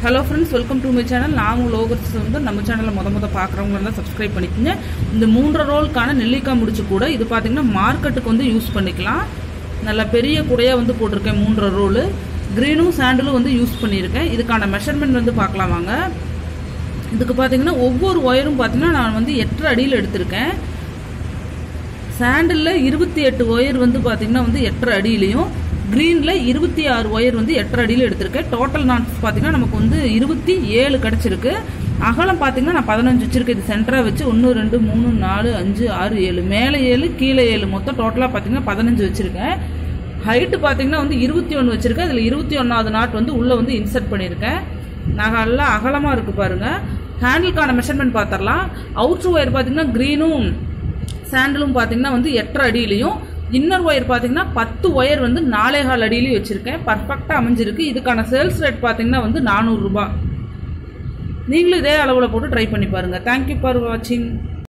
hello friends welcome to my channel நான் உங்கள் லோகர்ஸ் வந்து நம்ம சேனலில் முத முத பார்க்குறவங்க இருந்தால் சப்ஸ்கிரைப் பண்ணிக்கோங்க இந்த மூன்றரை ரோலுக்கான நெல்லிக்காய் முடிச்சு கூட இது பார்த்தீங்கன்னா மார்க்கெட்டுக்கு வந்து யூஸ் பண்ணிக்கலாம் நல்ல பெரிய கூடையாக வந்து போட்டிருக்கேன் மூன்றரை ரோலு க்ரீனும் சாண்டலும் வந்து யூஸ் பண்ணியிருக்கேன் இதுக்கான மெஷர்மெண்ட் வந்து பார்க்கலாம் வாங்க இதுக்கு பார்த்தீங்கன்னா ஒவ்வொரு ஒயரும் பார்த்தீங்கன்னா நான் வந்து எட்டரை அடியில் எடுத்திருக்கேன் சாண்டலில் இருபத்தி எட்டு ஒயர் வந்து பார்த்தீங்கன்னா வந்து எட்டரை அடியிலையும் க்ரீனில் இருபத்தி ஆறு ஒயர் வந்து எட்டரை அடியில் எடுத்திருக்கேன் டோட்டல் நாட்ஸ் பார்த்தீங்கன்னா நமக்கு வந்து இருபத்தி ஏழு கிடச்சிருக்கு அகலம் பார்த்தீங்கன்னா நான் பதினஞ்சு வச்சிருக்கேன் இது சென்டராக வச்சு ஒன்று ரெண்டு மூணு நாலு அஞ்சு ஆறு ஏழு மேலே ஏழு கீழே ஏழு மொத்தம் டோட்டலாக பார்த்தீங்கன்னா பதினஞ்சு வச்சுருக்கேன் ஹைட்டு பார்த்தீங்கன்னா வந்து இருபத்தி ஒன்று வச்சுருக்கேன் அதில் இருபத்தி ஒன்றாவது நாட் வந்து உள்ளே வந்து இன்சர்ட் பண்ணியிருக்கேன் நல்லா அகலமாக இருக்குது பாருங்கள் ஹேண்டிலுக்கான மெஷர்மெண்ட் பார்த்துடலாம் அவுட்ரு ஒயர் பார்த்தீங்கன்னா க்ரீனும் சாண்டலும் பார்த்தீங்கன்னா வந்து எட்டரை அடியிலையும் இன்னர் ஒயர் பார்த்தீங்கன்னா பத்து ஒயர் வந்து நாலே கால் அடியிலையும் வச்சுருக்கேன் பர்ஃபெக்டாக அமைஞ்சிருக்கு இதுக்கான சேல்ஸ் ரேட் பார்த்தீங்கன்னா வந்து நானூறுரூபா நீங்களும் இதே அளவில் போட்டு ட்ரை பண்ணி பாருங்கள் தேங்க்யூ ஃபார் வாட்சிங்